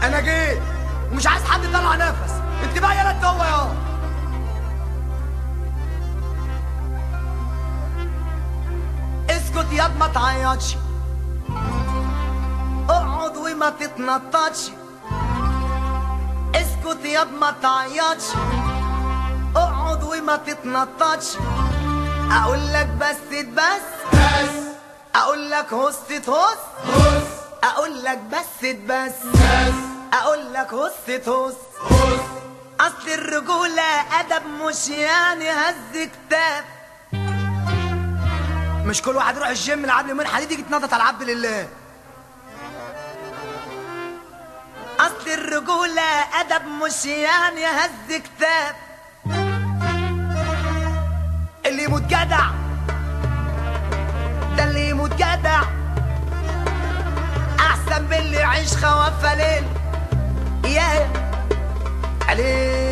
انا جيت ومش عايز حد يطلع نفس انت بقى يا انت هو يا اسكت ياض ما تعيطش اقعد وما تتنططش اسكت ياض ما تعيطش اقعد وما تتنططش اقول لك بس بس بس اقول لك هست هس هس اقول لك بس بس بس اقول لك هست هس هس اصل الرجولة ادب مش يعني هز كتاب مش كل واحد يروح الجيم يلعب يومين حديد يجي يتنطط على العبد لله اصل الرجولة ادب مش يعني هز كتاب اللي يموت جدع ده اللي يموت جدع احسن من اللي يعيش خوافة ليل يا عليك